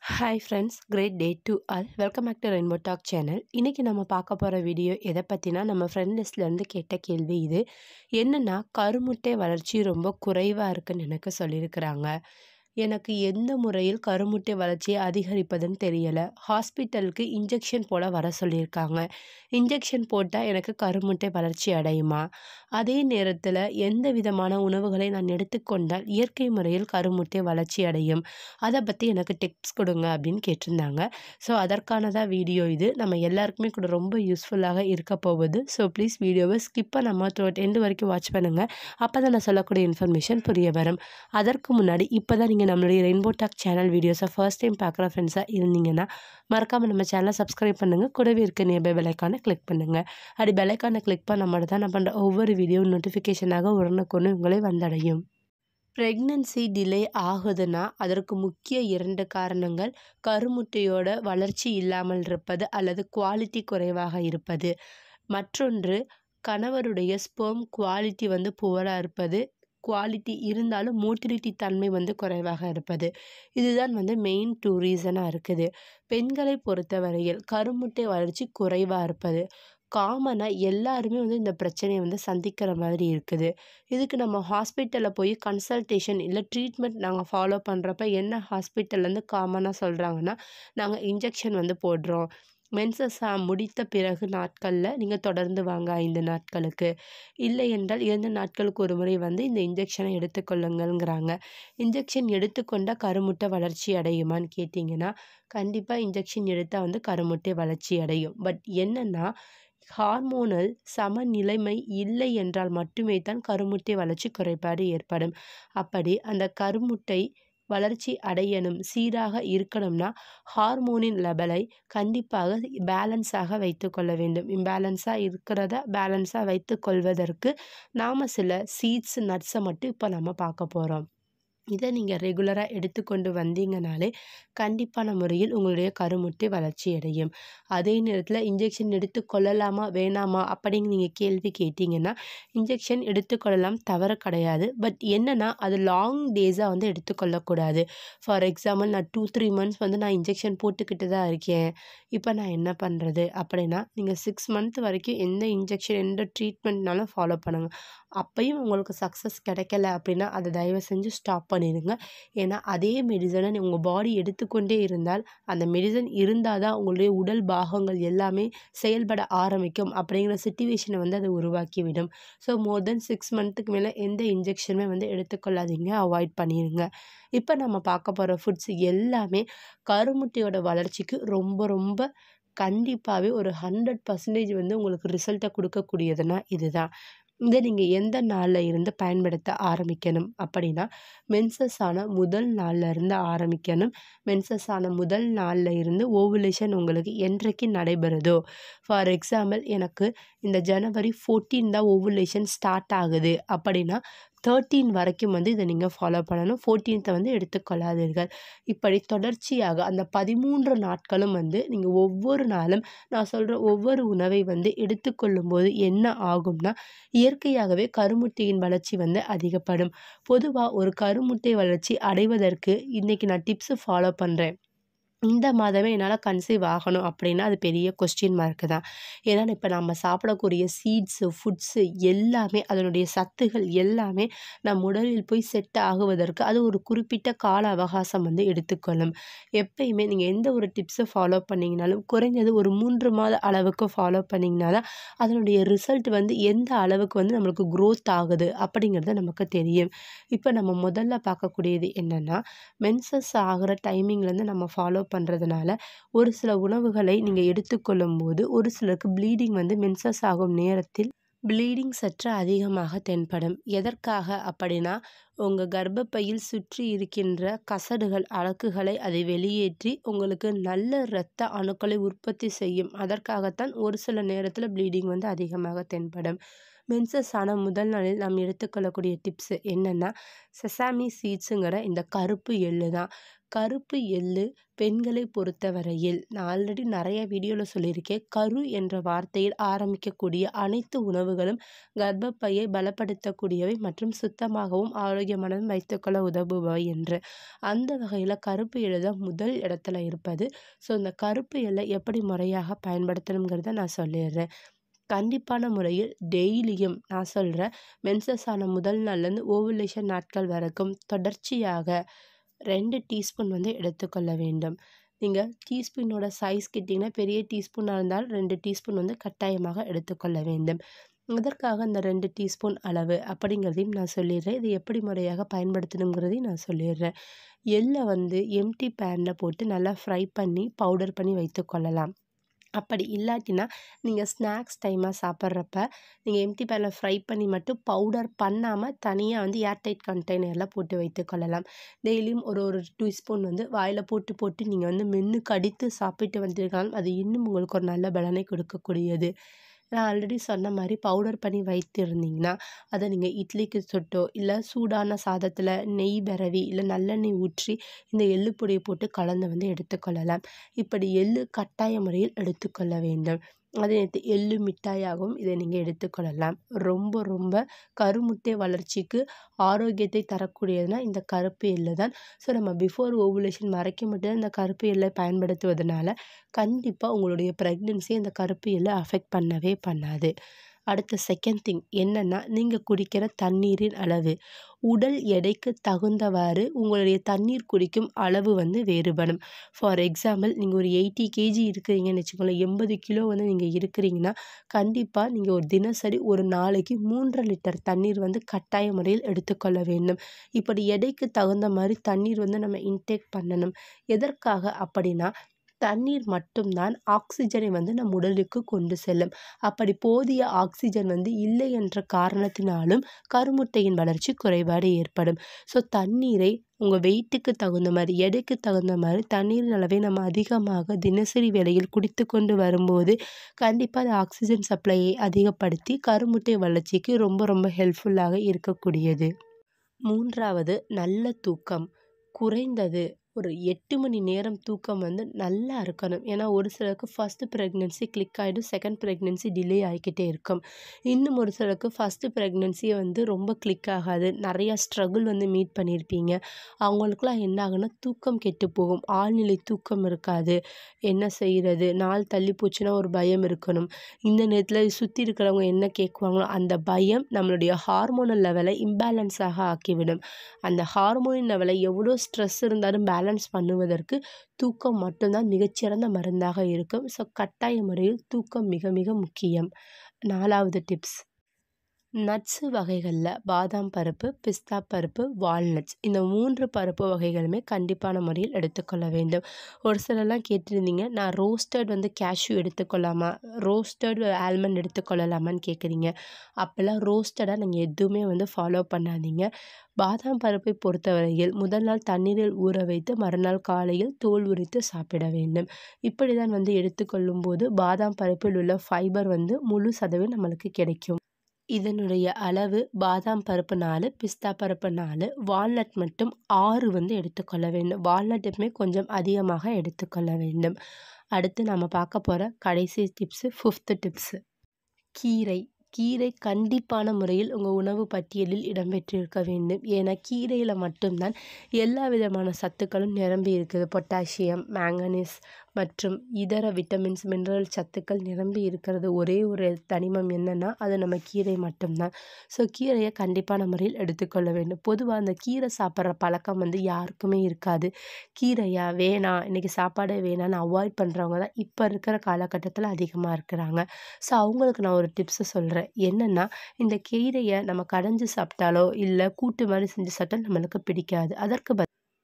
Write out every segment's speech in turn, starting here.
hi friends great day to all welcome back to rainbow talk channel இன்றைக்கி நம்ம பார்க்க போகிற வீடியோ எதை பற்றினா நம்ம ஃப்ரெண்ட் லிஸ்ட்லேருந்து கேட்ட கேள்வி இது என்னென்னா கருமுட்டை வளர்ச்சி ரொம்ப குறைவாக இருக்குன்னு எனக்கு சொல்லியிருக்கிறாங்க எனக்கு எந்த முறையில் கருமுட்டை வளர்ச்சியை அதிகரிப்பதுன்னு தெரியலை ஹாஸ்பிட்டலுக்கு இன்ஜெக்ஷன் போட வர சொல்லியிருக்காங்க இன்ஜெக்ஷன் போட்டால் எனக்கு கருமுட்டை வளர்ச்சி அடையுமா அதே நேரத்தில் எந்த விதமான உணவுகளை நான் எடுத்துக்கொண்டால் இயற்கை முறையில் கருமுட்டை வளர்ச்சி அடையும் அதை பற்றி எனக்கு டிப்ஸ் கொடுங்க அப்படின்னு கேட்டிருந்தாங்க ஸோ அதற்கானதாக வீடியோ இது நம்ம எல்லாருக்குமே கூட ரொம்ப யூஸ்ஃபுல்லாக இருக்க போகுது ஸோ ப்ளீஸ் வீடியோவை ஸ்கிப் பண்ணாமல் த்ரூ எண்டு வரைக்கும் வாட்ச் பண்ணுங்கள் அப்போ தான் நான் சொல்லக்கூடிய இன்ஃபர்மேஷன் புரிய வரும் அதற்கு முன்னாடி இப்போ தான் நீங்கள் நம்மளுடைய ரெயின்போ டாக் சேனல் வீடியோஸை ஃபர்ஸ்ட் டைம் பார்க்குற ஃப்ரெண்ட்ஸாக இருந்தீங்கன்னா மறக்காமல் நம்ம சேனலை சப்ஸ்கிரைப் பண்ணுங்கள் கூடவே இருக்க நியர்பை பெலைக்கானை கிளிக் பண்ணுங்கள் அப்படி பெலைக்கானை கிளிக் பண்ண மட்டும் தான் நான் பண்ணுற ஒவ்வொரு வீடியோ நோட்டிஃபிகேஷனாக உடனுக்குன்னு உங்களை வந்தடையும் ப்ரெக்னன்சி டிலே ஆகுதுன்னா அதற்கு முக்கிய இரண்டு காரணங்கள் கருமுட்டையோட வளர்ச்சி இல்லாமல் இருப்பது அல்லது குவாலிட்டி குறைவாக இருப்பது மற்றொன்று கணவருடைய ஸ்பெர்ம் குவாலிட்டி வந்து புவராக இருப்பது குவாலிட்டி இருந்தாலும் மோட்டிலிட்டி தன்மை வந்து குறைவாக இருப்பது இதுதான் வந்து மெயின் டூ ரீசனாக இருக்குது பெண்களை பொறுத்தவரையில் கருமுட்டை வளர்ச்சி குறைவாக இருப்பது காமனாக எல்லாருமே வந்து இந்த பிரச்சனையை வந்து சந்திக்கிற மாதிரி இருக்குது இதுக்கு நம்ம ஹாஸ்பிட்டலில் போய் கன்சல்டேஷன் இல்லை ட்ரீட்மெண்ட் நாங்கள் ஃபாலோ பண்ணுறப்ப என்ன ஹாஸ்பிட்டல்லேருந்து காமனாக சொல்கிறாங்கன்னா நாங்கள் இன்ஜெக்ஷன் வந்து போடுறோம் மென்சஸ் முடித்த பிறகு நாட்களில் நீங்கள் தொடர்ந்து வாங்க ஐந்து நாட்களுக்கு இல்லை என்றால் இரண்டு நாட்களுக்கு ஒரு முறை வந்து இந்த இன்ஜெக்ஷனை எடுத்துக்கொள்ளுங்கள்ங்கிறாங்க இன்ஜெக்ஷன் எடுத்துக்கொண்டால் கருமுட்டை வளர்ச்சி அடையுமான்னு கேட்டிங்கன்னா கண்டிப்பாக இன்ஜெக்ஷன் எடுத்தால் வந்து கருமுட்டை வளர்ச்சி அடையும் பட் என்னென்னா ஹார்மோனல் சமநிலைமை இல்லை என்றால் மட்டுமே தான் கருமுட்டை வளர்ச்சி குறைபாடு ஏற்படும் அப்படி அந்த கருமுட்டை வளர்ச்சி அடையணும் சீராக இருக்கணும்னா ஹார்மோனின் லெவலை கண்டிப்பாக பேலன்ஸாக வைத்துக்கொள்ள வேண்டும் இம்பேலன்ஸாக இருக்கிறத பேலன்ஸாக வைத்துக்கொள்வதற்கு நாம் சில சீட்ஸ் நட்ஸை மட்டும் இப்போ நம்ம பார்க்க போகிறோம் இதை நீங்கள் ரெகுலராக எடுத்துக்கொண்டு வந்தீங்கனாலே கண்டிப்பான முறையில் உங்களுடைய கருமுட்டை வளர்ச்சி அடையும் அதே நேரத்தில் இன்ஜெக்ஷன் எடுத்துக்கொள்ளலாமா வேணாமா அப்படிங்க நீங்கள் கேள்வி கேட்டிங்கன்னா இன்ஜெக்ஷன் எடுத்துக்கொள்ளலாம் தவறு கிடையாது பட் என்னென்னா அது லாங் டேஸாக வந்து எடுத்துக்கொள்ளக்கூடாது ஃபார் எக்ஸாம்பிள் நான் டூ த்ரீ மந்த்ஸ் வந்து நான் இன்ஜெக்ஷன் போட்டுக்கிட்டு தான் இருக்கேன் இப்போ நான் என்ன பண்ணுறது அப்படின்னா நீங்கள் சிக்ஸ் மந்த் வரைக்கும் எந்த இன்ஜெக்ஷன் எந்த ட்ரீட்மெண்ட்னாலும் ஃபாலோ பண்ணுங்கள் அப்பையும் உங்களுக்கு சக்ஸஸ் கிடைக்கல அப்படின்னா அதை தயவு செஞ்சு ஸ்டாப் பண்ணிடுங்க ஏன்னா அதே மெடிசனை உங்கள் பாடி எடுத்துக்கொண்டே இருந்தால் அந்த மெடிசன் இருந்தால் தான் உங்களுடைய உடல் பாகங்கள் எல்லாமே செயல்பட ஆரம்பிக்கும் அப்படிங்கிற சுச்சுவேஷனை வந்து அதை உருவாக்கிவிடும் ஸோ மோர் தென் சிக்ஸ் மந்த்துக்கு மேலே எந்த இன்ஜெக்ஷனுமே வந்து எடுத்துக்கொள்ளாதீங்க அவாய்ட் பண்ணிடுங்க இப்போ நம்ம பார்க்க போகிற ஃபுட்ஸ் எல்லாமே கருமுட்டையோட வளர்ச்சிக்கு ரொம்ப ரொம்ப கண்டிப்பாகவே ஒரு ஹண்ட்ரட் பர்சன்டேஜ் வந்து உங்களுக்கு ரிசல்ட்டை கொடுக்கக்கூடியதுன்னா இதுதான் இதை நீங்கள் எந்த நாளில் இருந்து பயன்படுத்த ஆரம்பிக்கணும் அப்படின்னா மென்சஸ் ஆன முதல் நாளில் இருந்து ஆரம்பிக்கணும் மென்சஸ் ஆன முதல் நாளில் இருந்து ஓவுலேஷன் உங்களுக்கு என்றைக்கு நடைபெறுதோ ஃபார் எக்ஸாம்பிள் எனக்கு இந்த ஜனவரி ஃபோர்டீன் தான் ஓவுலேஷன் ஸ்டார்ட் ஆகுது அப்படின்னா தேர்ட்டீன் வரைக்கும் வந்து இதை நீங்கள் ஃபாலோ பண்ணணும் ஃபோர்டீன்த்தை வந்து எடுத்துக்கொள்ளாதீர்கள் இப்படி தொடர்ச்சியாக அந்த பதிமூன்று நாட்களும் வந்து நீங்கள் ஒவ்வொரு நாளும் நான் சொல்கிற ஒவ்வொரு உணவை வந்து எடுத்துக்கொள்ளும் போது என்ன ஆகும்னா இயற்கையாகவே கருமுட்டையின் வளர்ச்சி வந்து அதிகப்படும் பொதுவாக ஒரு கருமுட்டை வளர்ச்சி அடைவதற்கு இன்றைக்கி நான் டிப்ஸு ஃபாலோ பண்ணுறேன் இந்த மாதமே என்னால் கன்சீவ் ஆகணும் அப்படின்னா அது பெரிய கொஸ்டின் மார்க்கு தான் ஏன்னா இப்போ நம்ம சாப்பிடக்கூடிய சீட்ஸு ஃபுட்ஸு எல்லாமே அதனுடைய சத்துகள் எல்லாமே நம் உடலில் போய் செட் ஆகுவதற்கு அது ஒரு குறிப்பிட்ட கால அவகாசம் வந்து எடுத்துக்கொள்ளும் எப்பயுமே நீங்கள் எந்த ஒரு டிப்ஸை ஃபாலோ பண்ணிங்கனாலும் குறைஞ்சது ஒரு மூன்று மாத அளவுக்கு ஃபாலோ பண்ணிங்கன்னா தான் அதனுடைய ரிசல்ட் வந்து எந்த அளவுக்கு வந்து நம்மளுக்கு க்ரோத் ஆகுது அப்படிங்கிறது நமக்கு தெரியும் இப்போ நம்ம முதல்ல பார்க்கக்கூடியது என்னென்னா மென்சஸ் ஆகிற டைமிங்லேருந்து நம்ம ஃபாலோ பண்ணுறதுனால ஒரு சில உணவுகளை நீங்கள் எடுத்துக்கொள்ளும் போது ஒரு சிலருக்கு ப்ளீடிங் வந்து மென்சஸ் ஆகும் நேரத்தில் ப்ளீடிங் சற்று அதிகமாக தென்படும் எதற்காக அப்படின்னா உங்கள் கர்ப்பப்பையில் சுற்றி இருக்கின்ற கசடுகள் அழக்குகளை அதை வெளியேற்றி உங்களுக்கு நல்ல இரத்த அணுக்களை உற்பத்தி செய்யும் அதற்காகத்தான் ஒரு சில நேரத்தில் ப்ளீடிங் வந்து அதிகமாக தென்படும் மென்சஸ் ஆன முதல் நாளில் நாம் எடுத்துக்கொள்ளக்கூடிய டிப்ஸு என்னென்னா செசாமி சீட்ஸுங்கிற இந்த கருப்பு எள்ளு தான் கருப்பு எள்ளு பெண்களை பொறுத்தவரையில் நான் ஆல்ரெடி நிறைய வீடியோவில் சொல்லியிருக்கேன் கரு என்ற வார்த்தையில் ஆரம்பிக்கக்கூடிய அனைத்து உணவுகளும் கர்ப்பப்பையை பலப்படுத்தக்கூடியவை மற்றும் சுத்தமாகவும் ஆரோக்கியமானதும் வைத்துக்கொள்ள உதவுபவை என்று அந்த வகையில் கருப்பு எள்ளு தான் முதல் இடத்துல இருப்பது ஸோ இந்த கருப்பு எள்ளை எப்படி முறையாக பயன்படுத்தணுங்கிறத நான் சொல்லிடுறேன் கண்டிப்பான முறையில் டெய்லியும் நான் சொல்கிறேன் மென்சஸ் ஆன முதல் நாள்லேருந்து ஓவுலேஷன் நாட்கள் வரைக்கும் தொடர்ச்சியாக ரெண்டு டீஸ்பூன் வந்து எடுத்துக்கொள்ள வேண்டும் நீங்கள் டீஸ்பூனோட சைஸ் கிட்டிங்கன்னா பெரிய டீஸ்பூனாக இருந்தால் ரெண்டு டீஸ்பூன் வந்து கட்டாயமாக எடுத்துக்கொள்ள வேண்டும் இதற்காக இந்த ரெண்டு டீஸ்பூன் அளவு அப்படிங்கிறதையும் நான் சொல்லிடுறேன் இது எப்படி முறையாக பயன்படுத்தணுங்கிறதையும் நான் சொல்லிடுறேன் எள்ளை வந்து எம்டி பேனில் போட்டு நல்லா ஃப்ரை பண்ணி பவுடர் பண்ணி வைத்துக்கொள்ளலாம் அப்படி இல்லாட்டினா நீங்கள் ஸ்நாக்ஸ் டைமாக சாப்பிட்றப்ப நீங்கள் எம்டி பேனில் ஃப்ரை பண்ணி மட்டும் பவுடர் பண்ணாமல் தனியாக வந்து ஏர்டைட் கண்டெய்னரில் போட்டு வைத்துக்கொள்ளலாம் டெய்லியும் ஒரு ஒரு டீஸ்பூன் வந்து வாயில் போட்டு போட்டு நீங்கள் வந்து மென்று கடித்து சாப்பிட்டு வந்திருக்கலாம் அது இன்னும் உங்களுக்கு ஒரு நல்ல பலனை கொடுக்கக்கூடியது நான் ஆல்ரெடி சொன்ன மாதிரி பவுடர் பண்ணி வைத்திருந்தீங்கன்னா அதை நீங்கள் இட்லிக்கு சுட்டோ இல்லை சூடான சாதத்தில் நெய் விரவி இல்லை நல்லெண்ணெய் ஊற்றி இந்த எள்ளு பொடியை போட்டு கலந்து வந்து எடுத்துக்கொள்ளலாம் இப்படி எள்ளு கட்டாய முறையில் எடுத்துக்கொள்ள வேண்டும் அதே நேரத்தில் எள்ளு மிட்டாயாகவும் இதை நீங்கள் எடுத்துக்கொள்ளலாம் ரொம்ப ரொம்ப கருமுட்டை வளர்ச்சிக்கு ஆரோக்கியத்தை தரக்கூடியதுனா இந்த கருப்பு எள்ளு தான் ஸோ நம்ம பிஃபோர் ஓவுலேஷன் வரைக்கும் மட்டும் இந்த கருப்பு எள்ளை பயன்படுத்துவதனால கண்டிப்பாக உங்களுடைய ப்ரெக்னென்சி அந்த கருப்பு எள்ளை அஃபெக்ட் பண்ணவே பண்ணாது அடுத்த செகண்ட் திங் என்னென்னா நீங்கள் குடிக்கிற தண்ணீரின் அளவு உடல் எடைக்கு தகுந்தவாறு உங்களுடைய தண்ணீர் குடிக்கும் அளவு வந்து வேறுபடும் ஃபார் எக்ஸாம்பிள் நீங்கள் ஒரு எயிட்டி கேஜி இருக்கிறீங்கன்னு வச்சுக்கோங்களேன் எண்பது கிலோ வந்து நீங்கள் இருக்கிறீங்கன்னா கண்டிப்பாக நீங்கள் ஒரு தினசரி ஒரு நாளைக்கு மூன்றரை லிட்டர் தண்ணீர் வந்து கட்டாய முறையில் எடுத்துக்கொள்ள வேண்டும் இப்படி எடைக்கு தகுந்த மாதிரி தண்ணீர் வந்து நம்ம இன்டேக் பண்ணணும் எதற்காக அப்படின்னா தண்ணீர் மட்டும்தான் ஆக்சிஜனை வந்து நம் உடலுக்கு கொண்டு செல்லும் அப்படி போதிய ஆக்சிஜன் வந்து இல்லை என்ற காரணத்தினாலும் கருமுட்டையின் வளர்ச்சி குறைபாடு ஏற்படும் ஸோ தண்ணீரை உங்கள் வெயிட்டுக்கு தகுந்த மாதிரி எடைக்கு தகுந்த மாதிரி தண்ணீரின் அளவை நம்ம அதிகமாக தினசரி வேளையில் குடித்து கொண்டு வரும்போது கண்டிப்பாக அது ஆக்சிஜன் சப்ளையை அதிகப்படுத்தி கருமுட்டை வளர்ச்சிக்கு ரொம்ப ரொம்ப ஹெல்ப்ஃபுல்லாக இருக்கக்கூடியது மூன்றாவது நல்ல தூக்கம் குறைந்தது ஒரு எட்டு மணி நேரம் தூக்கம் வந்து நல்லா இருக்கணும் ஏன்னா ஒரு சிலருக்கு ஃபஸ்ட்டு ப்ரெக்னென்சி கிளிக் ஆகிடும் செகண்ட் ப்ரெக்னென்சி டிலே ஆகிக்கிட்டே இருக்கும் இன்னும் ஒரு சிலருக்கு ஃபஸ்ட்டு ப்ரெக்னென்சியை வந்து ரொம்ப கிளிக் ஆகாது நிறையா ஸ்ட்ரகிள் வந்து மீட் பண்ணியிருப்பீங்க அவங்களுக்குலாம் என்ன ஆகுன்னா தூக்கம் கெட்டு போகும் ஆழ்நிலை தூக்கம் இருக்காது என்ன செய்கிறது நாள் தள்ளி போச்சுன்னா ஒரு பயம் இருக்கணும் இந்த நேரத்தில் சுற்றி இருக்கிறவங்க என்ன கேட்குவாங்களோ அந்த பயம் நம்மளுடைய ஹார்மோனல் லெவலை இம்பேலன்ஸாக ஆக்கிவிடும் அந்த ஹார்மோன் லெவலை எவ்வளோ ஸ்ட்ரெஸ் இருந்தாலும் பேலன்ஸ் பண்ணுவதற்கு தூக்கம் மட்டும்தான் மிகச்சிறந்த மருந்தாக இருக்கும் ஸோ கட்டாய முறையில் தூக்கம் மிக மிக முக்கியம் நாலாவது டிப்ஸ் நட்ஸு வகைகளில் பாதாம் பருப்பு பிஸ்தா பருப்பு வால்நட்ஸ் இந்த மூன்று பருப்பு வகைகளுமே கண்டிப்பான முறையில் எடுத்துக்கொள்ள வேண்டும் ஒரு சிலர்லாம் கேட்டிருந்தீங்க நான் ரோஸ்டட் வந்து கேஷ்யூ எடுத்துக்கொள்ளாமா ரோஸ்டட் ஆல்மண்ட் எடுத்துக்கொள்ளலாமான்னு கேட்குறீங்க அப்போல்லாம் ரோஸ்டடாக நீங்கள் எதுவுமே வந்து ஃபாலோ பண்ணாதீங்க பாதாம் பருப்பை பொறுத்தவரையில் முதல் நாள் தண்ணீரில் ஊற வைத்து மறுநாள் காலையில் தோல் உரித்து சாப்பிட வேண்டும் இப்படி தான் வந்து எடுத்துக்கொள்ளும் போது பாதாம் பருப்பில் உள்ள ஃபைபர் வந்து முழு சதவீதம் நம்மளுக்கு கிடைக்கும் இதனுடைய அளவு பாதாம் பருப்பு நாலு பிஸ்தா பருப்பு நாலு வால்நட் மட்டும் ஆறு வந்து எடுத்துக்கொள்ள வேண்டும் வால்நட் எப்பவுமே கொஞ்சம் அதிகமாக எடுத்துக்கொள்ள வேண்டும் அடுத்து நம்ம பார்க்க போகிற கடைசி டிப்ஸு ஃபிஃப்த்து டிப்ஸு கீரை கீரை கண்டிப்பான முறையில் உங்கள் உணவு பட்டியலில் இடம்பெற்றிருக்க வேண்டும் ஏன்னா கீரையில் மட்டும்தான் எல்லா விதமான சத்துக்களும் நிரம்பி இருக்குது பொட்டாசியம் மேங்கனீஸ் மற்றும் இதர விட்டமின்ஸ் மினரல் சத்துக்கள் நிரம்பி இருக்கிறது ஒரே ஒரு தனிமம் என்னென்னா அது நம்ம கீரை மட்டும்தான் ஸோ கீரையை கண்டிப்பான முறையில் எடுத்துக்கொள்ள வேண்டும் பொதுவாக அந்த கீரை சாப்பிட்ற பழக்கம் வந்து யாருக்குமே இருக்காது கீரையா வேணாம் இன்றைக்கி சாப்பாடே வேணான்னு அவாய்ட் பண்ணுறவங்க தான் இப்போ இருக்கிற காலகட்டத்தில் அதிகமாக இருக்கிறாங்க ஸோ அவங்களுக்கு நான் ஒரு டிப்ஸை சொல்கிறேன் என்னென்னா இந்த கீரையை நம்ம கடைஞ்சி சாப்பிட்டாலோ இல்லை கூட்டு மாதிரி செஞ்சு சாப்பிட்டா நம்மளுக்கு பிடிக்காது அதற்கு பதில்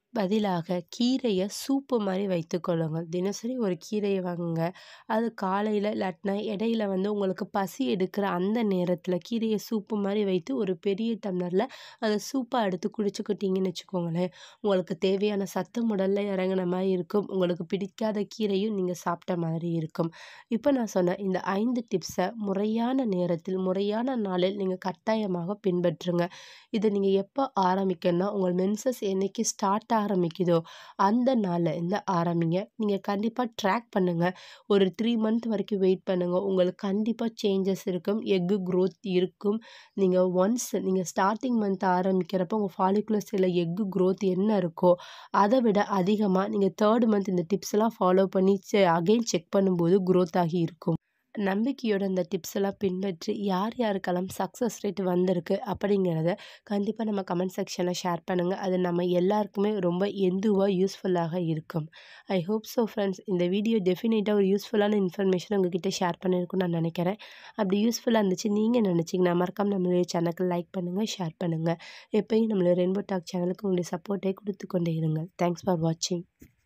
பதிலாக கீரையை சூப்பு மாதிரி வைத்துக்கொள்ளுங்கள் தினசரி ஒரு கீரையை வாங்குங்க அது காலையில் இல்லாட்டினா இடையில வந்து உங்களுக்கு பசி எடுக்கிற அந்த நேரத்தில் கீரையை சூப்பு மாதிரி வைத்து ஒரு பெரிய டம்ளரில் அதை சூப்பாக எடுத்து குடிச்சுக்கிட்டிங்கன்னு வச்சுக்கோங்களேன் உங்களுக்கு தேவையான சத்து உடல்ல இறங்குன மாதிரி இருக்கும் உங்களுக்கு பிடிக்காத கீரையும் நீங்கள் சாப்பிட்ட மாதிரி இருக்கும் இப்போ நான் சொன்ன இந்த ஐந்து டிப்ஸை முறையான நேரத்தில் முறையான நாளில் நீங்கள் கட்டாயமாக பின்பற்றுங்க இதை நீங்கள் எப்போ ஆரம்பிக்கணும்னா உங்கள் மென்சஸ் என்னைக்கு ஸ்டார்ட் ஆரம்பிக்குதோ அந்த நாளில் இருந்து ஆரம்பிங்க நீங்கள் கண்டிப்பாக ட்ராக் பண்ணுங்கள் ஒரு த்ரீ மந்த் வரைக்கும் வெயிட் பண்ணுங்கள் உங்களுக்கு கண்டிப்பாக சேஞ்சஸ் இருக்கும் எக்கு growth இருக்கும் நீங்கள் ஒன்ஸ் நீங்கள் ஸ்டார்டிங் மந்த் ஆரம்பிக்கிறப்போ உங்கள் ஃபாலிகுலர்ஸில் எக்கு growth என்ன இருக்கோ அதை விட அதிகமாக நீங்கள் தேர்ட் மந்த் இந்த டிப்ஸ்லாம் ஃபாலோ பண்ணி அகைன் செக் பண்ணும்போது growth ஆகி இருக்கும் நம்பிக்கையோட இந்த டிப்ஸ் எல்லாம் பின்பற்றி யார் யாருக்கெல்லாம் சக்ஸஸ் ரேட் வந்திருக்கு அப்படிங்கிறத கண்டிப்பாக நம்ம கமெண்ட் செக்ஷனில் ஷேர் பண்ணுங்கள் அது நம்ம எல்லாருக்குமே ரொம்ப எந்துவாக யூஸ்ஃபுல்லாக இருக்கும் ஐ ஹோப் ஸோ ஃப்ரெண்ட்ஸ் இந்த வீடியோ டெஃபினட்டாக ஒரு யூஸ்ஃபுல்லான இன்ஃபர்மேஷன் உங்ககிட்ட ஷேர் பண்ணியிருக்குன்னு நான் நினைக்கிறேன் அப்படி யூஸ்ஃபுல்லாக இருந்துச்சு நீங்கள் நினச்சிங்கன்னா மறக்காம நம்மளுடைய சேனலுக்கு லைக் பண்ணுங்கள் ஷேர் பண்ணுங்கள் எப்பயும் நம்மளுடைய ரெயின்போ டாக் சேனலுக்கு உங்களுடைய சப்போர்ட்டை கொடுத்து கொண்டே இருங்கள் தேங்க்ஸ் ஃபார் வாட்சிங்